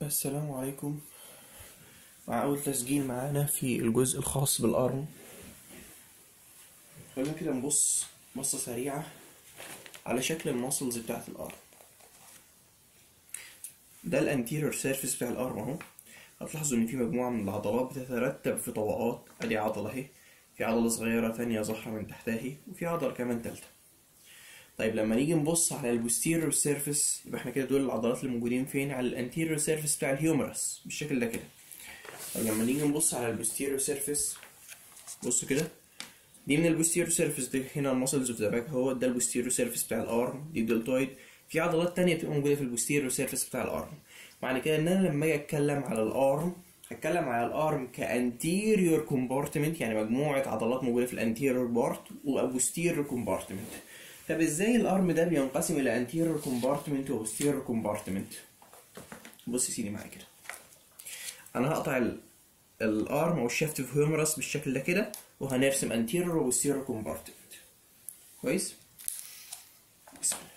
السلام عليكم مع أول تسجيل معانا في الجزء الخاص بالأرم خلينا كده نبص بصة سريعة على شكل الماسلز بتاعت الأرم ده الانتيريور سيرفيس بتاع الأرم أهو هتلاحظوا إن في مجموعة من العضلات بتترتب في طبقات أدي عضلة أهي في عضلة صغيرة تانية ظاهرة من تحتها أهي وفي عضلة كمان تالتة طيب لما نيجي نبص على البوستيريور سيرفيس يبقى احنا كده دول العضلات اللي موجودين فين على الانتيريور سيرفيس بتاع الهيومرس بالشكل ده كده طيب لما نيجي نبص على البوستيريور سيرفيس بصوا كده دي من البوستيريور سيرفيس دي هنا المسلز اوف ذا باك هو ده البوستيريور سيرفيس بتاع الارم دي الدلتويد في عضلات تانية بتبقى موجودة في البوستيريور سيرفيس بتاع الارم معنى كده ان انا لما اجي اتكلم على الارم هتكلم على الارم كانتيريور كومبارتمنت يعني مجموعة عضلات موجودة في الانتيريور بارت وبوستيريور كومبارتمنت طب ازاي الارم ده بينقسم الى انتيريور كومبارتمنت وبوستيريور كومبارتمنت بص يا سيدي معايا كده انا هقطع ال- الارم او الشافت في هيومرس بالشكل ده كده وهنرسم انتيريور وبوستيريور كومبارتمنت كويس بسم الله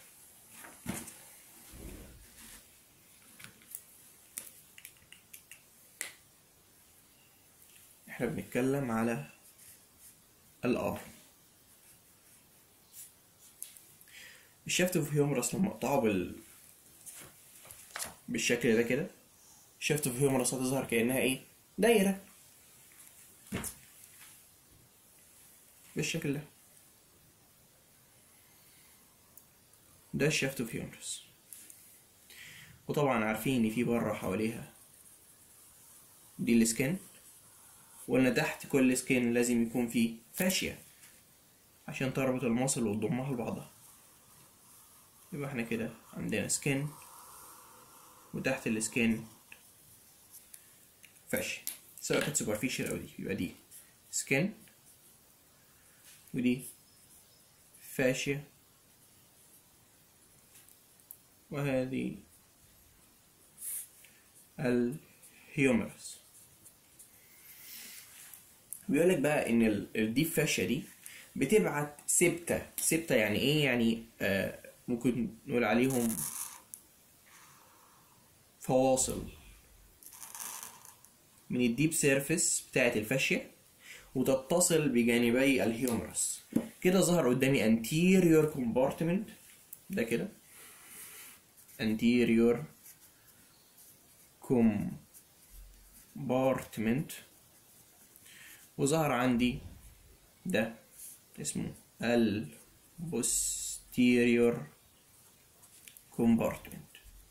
احنا بنتكلم على الارم الشافت في هيومرس لما اقطعه بال بالشكل ده كده الشافت في هيومرس هتظهر كأنها ايه دايرة بالشكل ده ده الشافت في هيومرس وطبعا عارفين ان في بره حواليها دي السكن وان تحت كل سكين لازم يكون فيه فاشية عشان تربط المصل وتضمها لبعضها يبقى احنا كده عندنا سكين وتحت السكين فاشية سواء كانت سوبرفيشال او دي يبقى دي سكين ودي فاشية وهذه الهيومرس بيقول لك بقى ان ال- الديب فاشيا دي بتبعت سبتة سبتة يعني ايه يعني آه ممكن نقول عليهم فواصل من الديب سيرفيس بتاعت الفاشيا وتتصل بجانبي الهيومرس كده ظهر قدامي anterior compartment ده كده anterior compartment وظهر عندي ده اسمه ال posterior compartment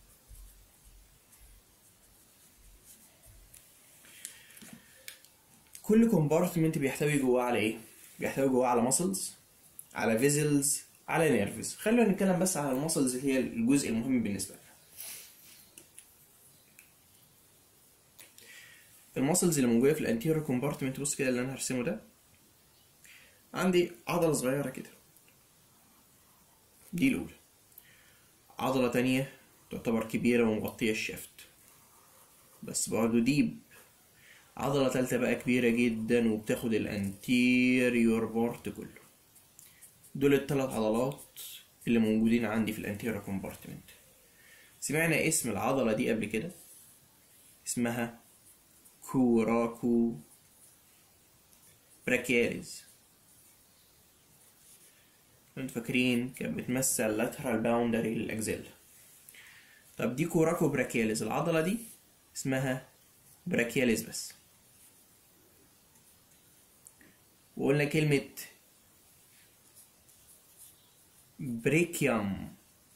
كل compartment بيحتوي جواه على ايه؟ بيحتوي جواه على muscles على vessels على nerves خلينا نتكلم بس على المسلز اللي هي الجزء المهم بالنسبة لنا المسلز اللي موجودة في الانتيريور كومبارتمنت بص كده اللي انا هرسمه ده عندي عضلة صغيرة كده دي الأولى عضلة تانية تعتبر كبيرة ومغطية الشفت بس برضه ديب عضلة تالتة بقى كبيرة جدا وبتاخد الانتيريور بارت كله دول التلات عضلات اللي موجودين عندي في الانتيريور كومبارتمنت سمعنا اسم العضلة دي قبل كده اسمها كوراكو براكياليز انتوا فاكرين كانت بتمثل lateral boundary للأجزلة طب دي كوراكو براكياليز العضلة دي اسمها براكياليز بس وقلنا كلمة بريكيوم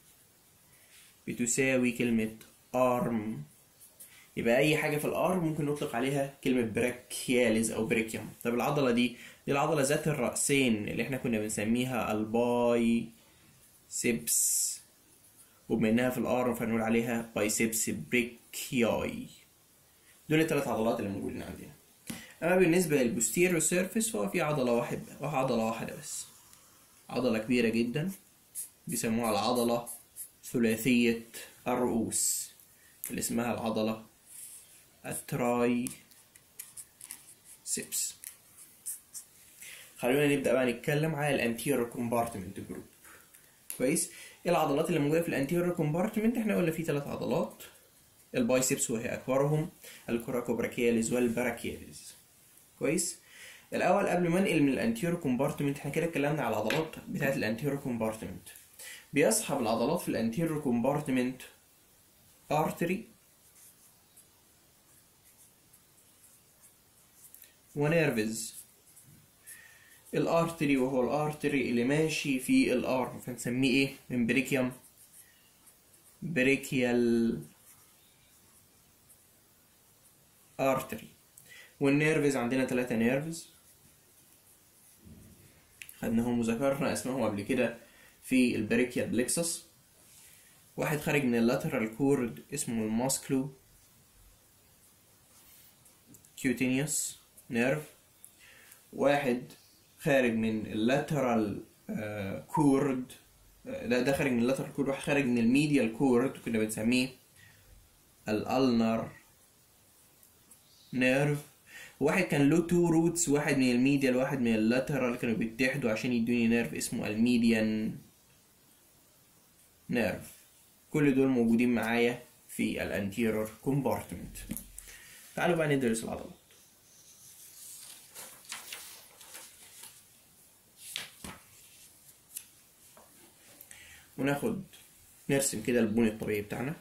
بتساوي كلمة arm يبقى أي حاجة في الارم ممكن نطلق عليها كلمة براكياليز أو بريكيوم طب العضلة دي دي العضلة ذات الرأسين اللي احنا كنا بنسميها الباي سيبس وبما إنها في الارم فنقول عليها بايسبس بريكياي دول الثلاث عضلات اللي موجودين عندنا أما بالنسبة للبوستيريور سيرفيس فهو في عضلة واحدة عضلة واحدة بس عضلة كبيرة جدا بيسموها العضلة ثلاثية الرؤوس اللي اسمها العضلة التراي سيبس خلونا نبدأ بقى نتكلم على الانتيريور كومبارتمنت جروب كويس ايه العضلات اللي موجودة في الانتيريور كومبارتمنت احنا قلنا في ثلاث عضلات البايسبس وهي اكبرهم الكوراكوبراكياليز والبراكياليز كويس الاول قبل ما انقل من الانتيرو كومبارتمنت احنا كده اتكلمنا على العضلات بتاعه الانتيرو كومبارتمنت بيصحب العضلات في الانتيرو كومبارتمنت ارتري ونيرفز الارتري وهو الارتري اللي ماشي في الارم فنسميه ايه من بريكيوم بريكيال ارتري والنيرفز عندنا ثلاثة نيرفز خدناهم وذكرنا اسمهم قبل كده في البريكيال بلكسس واحد خارج من اللاترال كورد اسمه الماسكلو كيوتينيوس نيرف واحد خارج من اللاترال كورد ده ده خارج من اللاترال كورد واحد خارج من الميديال كورد كنا بنسميه الالنر نيرف واحد كان له تو روتس واحد من الميديال واحد من اللاترال كانوا بيتحدوا عشان يدوني نيرف اسمه الميديان نيرف كل دول موجودين معايا في الانتيرور كومبارتمنت تعالوا بقى ندرس العضلات وناخد نرسم كده البني الطبيعي بتاعنا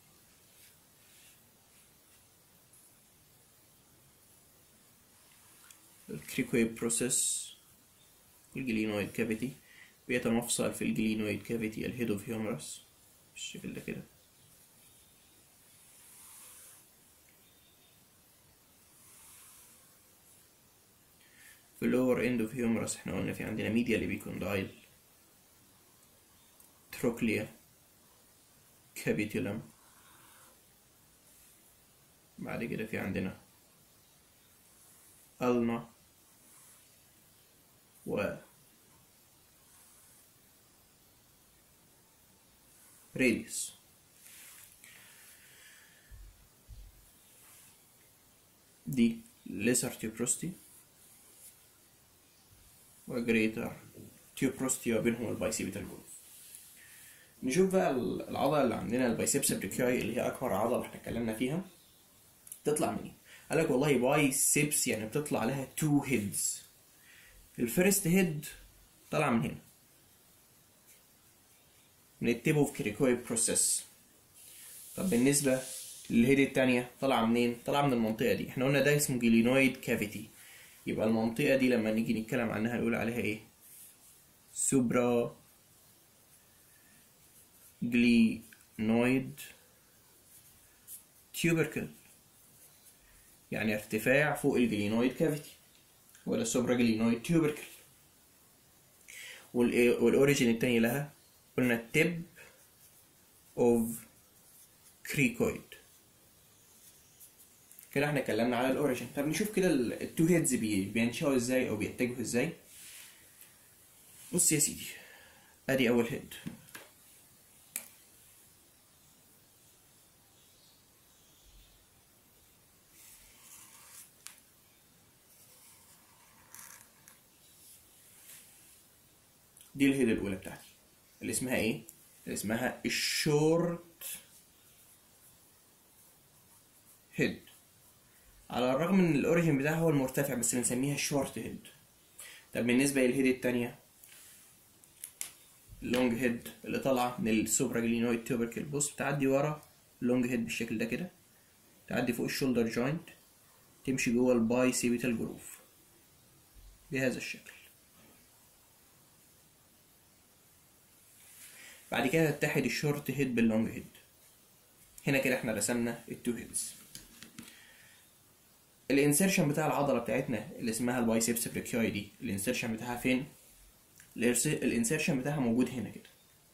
الكريكويد بروسيس الجلينويد كافيتي بيتمفصل في الجلينويد كافيتي الهيد اوف هيومرس بالشكل ده كده في اللور اند اوف هيومرس احنا قلنا في عندنا ميديا ليبيكوندايل تروكليا كابيتولم بعد كده في عندنا ألنا و راديوس دي lesser tuberosity و greater tuberosity وبينهم البايسيبيتال جروف نشوف بقى العضلة اللي عندنا البايسبس بريكياي اللي هي أكبر عضلة احنا اتكلمنا فيها تطلع منين؟ قال لك والله بايسبس يعني بتطلع لها تو هيدز الفيرست هيد طالعة من هنا من التيب اوف كريكوي بروسيس طب بالنسبة للهيد التانية طالعة منين؟ طالعة من المنطقة دي احنا قلنا ده اسمه جلينويد كافيتي يبقى المنطقة دي لما نيجي نتكلم عنها نقول عليها ايه؟ سوبرا جلينويد تيوبركل يعني ارتفاع فوق الجلينويد كافيتي ولا السوبرا جلينويد تيوبركل والاوريجين التاني لها قلنا التب اوف كريكويد كده احنا اتكلمنا على الاوريجين طب نشوف كده التو هيدز بينشأوا ازاي او بيتجهوا ازاي بص يا سيدي ادي اول هيد دي الهيد الاولى بتاعتي اللي اسمها ايه اللي اسمها الشورت هيد على الرغم ان الاوريجين بتاعها هو المرتفع بس بنسميها الشورت هيد طب بالنسبه للهيد التانية اللونج هيد اللي طالعه من السوبرا جلينويد تيوبركل بص بتعدي ورا اللونج هيد بالشكل ده كده تعدي فوق الشولدر جوينت تمشي جوه الباي سيبيتال جروف بهذا الشكل بعد كده تتحد الشورت هيد باللونج هيد هنا كده احنا رسمنا التو هيدز الانسيرشن بتاع العضله بتاعتنا اللي اسمها البايسبس بريكياي دي الانسيرشن بتاعها فين الانسيرشن بتاعها موجود هنا كده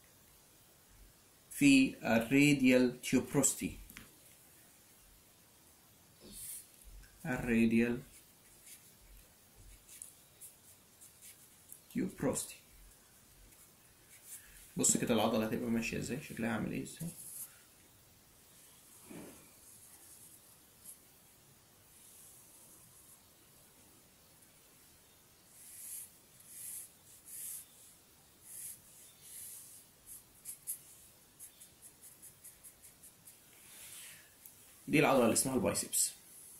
في الراديال تيوبروستي الراديال تيوبروستي بص كده العضلة هتبقى ماشية ازاي شكلها عامل ايه ازاي دي العضله اللي اسمها البايسبس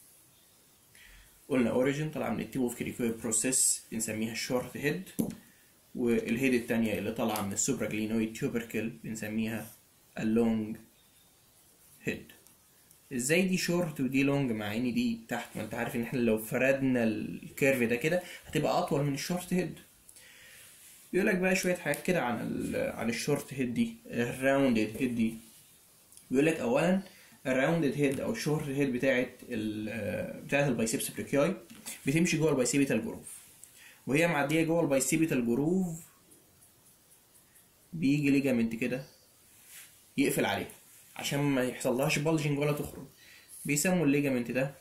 قلنا اوريجين طالعه من التيب اوف كريكويد بروسيس بنسميها الشورت هيد والهيد التانية اللي طالعه من السوبراجلينويد تيوبركل بنسميها اللونج هيد ازاي دي شورت ودي لونج مع ان دي تحت ما انت عارف ان احنا لو فردنا الكيرف ده كده هتبقى اطول من الشورت هيد بيقول لك بقى شويه حاجات كده عن ال عن الشورت هيد دي الراوندد هيد دي بيقول لك اولا الراوندد هيد او الشورت هيد بتاعت ال بتاعت البايسبس بريكياي بتمشي جوه البايسيبيتال جروف وهي معديه جوه البايسيبيتال جروف بيجي ليجامنت كده يقفل عليها عشان ما يحصلهاش بلجنج ولا تخرج بيسموا الليجامنت ده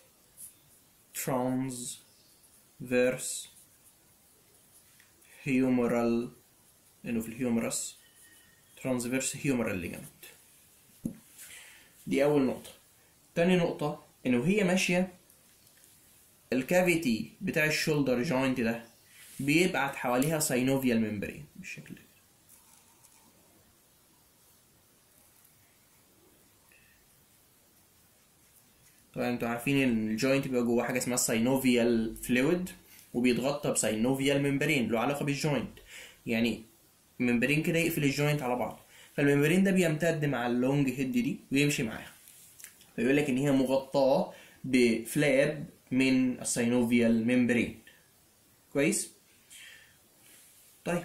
ترانز فيرس هيومرال لانه في الهيومرس ترانسفيرس هيومرال ليجامنت دي اول نقطه تاني نقطه انه هي ماشيه الكافيتي بتاع الشولدر جوينت ده بيبعت حواليها ساينوفيال ممبرين بالشكل ده طبعا انتوا عارفين ان الجوينت بيبقى جواه حاجه اسمها ساينوفيال فلويد وبيتغطى بساينوفيال ممبرين له علاقه بالجوينت يعني ممبرين كده يقفل الجوينت على بعض فالممبرين ده بيمتد مع اللونج هيد دي ويمشي معاها فيقول لك ان هي مغطاه بفلاب من الساينوفيال ممبرين كويس طيب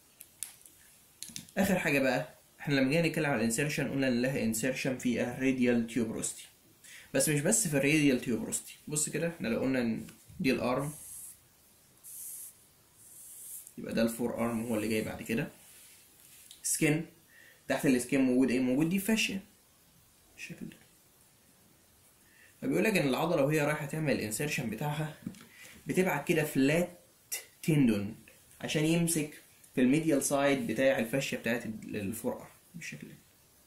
اخر حاجه بقى احنا لما جينا نتكلم عن الانسيرشن قلنا ان لها انسيرشن في الراديال تيوبروستي بس مش بس في الراديال تيوبروستي بص كده احنا لو قلنا ان دي الارم يبقى ده الفور ارم هو اللي جاي بعد كده سكين تحت السكين موجود ايه موجود دي فاشيا بالشكل ده فبيقول لك ان العضله وهي رايحه تعمل الانسيرشن بتاعها بتبعت كده فلات تندون عشان يمسك في الميديال سايد بتاع الفاشيه بتاعت الفور ارم بالشكل ده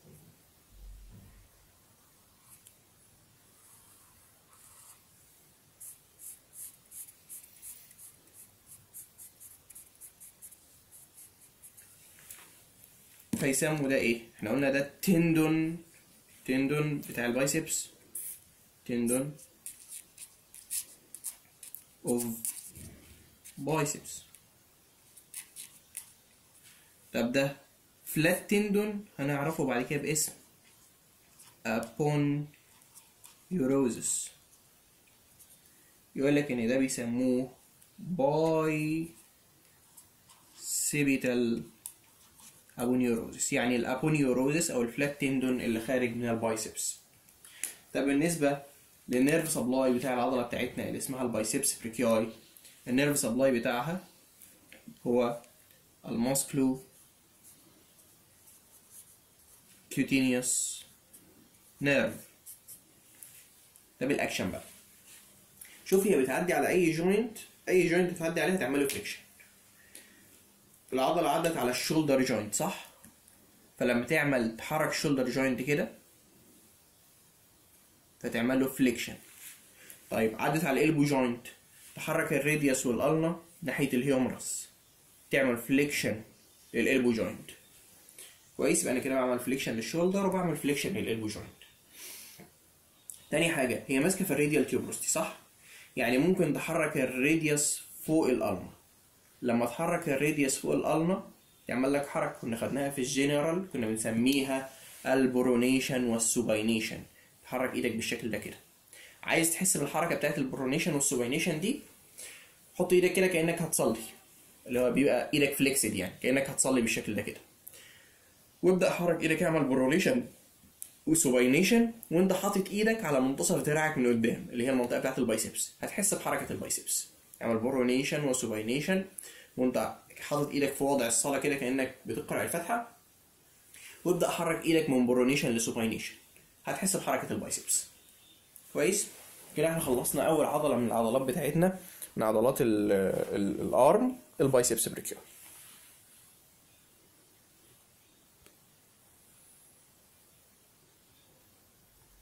فيسموا ده ايه احنا قلنا ده تندون تندون بتاع البايسبس تندون اوف بايسبس طب ده فلات تندون هنعرفه بعد كده باسم ابون يوروزس يقول لك ان ده بيسموه باي سيبيتال ابونيوروزس يعني الابونيوروزس او الفلات تندون اللي خارج من البايسبس طب بالنسبه للنيرف سبلاي بتاع العضله بتاعتنا اللي اسمها البايسبس بريكياي النيرف سبلاي بتاعها هو الماسكلو كيوتينيوس نيرف ده بالاكشن بقى شوف هي بتعدي على اي جوينت اي جوينت بتعدي عليها تعمل له فليكشن العضله عدت على الشولدر جوينت صح فلما تعمل تحرك الشولدر جوينت كده فتعمل له فليكشن طيب عدت على الالبو جوينت تحرك الراديوس والالنا ناحيه الهيومرس تعمل فليكشن للالبو جوينت كويس يبقى انا كده بعمل فليكشن للشولدر وبعمل فليكشن للالبو جوينت تاني حاجه هي ماسكه في الراديال تيوبروستي صح يعني ممكن تحرك الراديوس فوق الالنا لما تحرك الراديوس فوق الالنا يعمل لك حركه كنا خدناها في الجنرال كنا بنسميها البرونيشن والسوباينيشن تحرك ايدك بالشكل ده كده عايز تحس بالحركه بتاعت البرونيشن والسوباينيشن دي حط ايدك كده كانك هتصلي اللي هو بيبقى ايدك فليكسد يعني كانك هتصلي بالشكل ده كده وابدا حرك ايدك اعمل برونيشن وسوباينيشن وانت حاطط ايدك على منتصف دراعك من قدام اللي هي المنطقه بتاعت البايسبس هتحس بحركه البايسبس اعمل برونيشن وسوباينيشن وانت حاطط ايدك في وضع الصلاه كده كانك بتقرا الفاتحه وابدا حرك ايدك من برونيشن لسوباينيشن هتحس بحركه البايسبس كويس كده احنا خلصنا اول عضله من العضلات بتاعتنا من عضلات الارم البايسبس بريكيول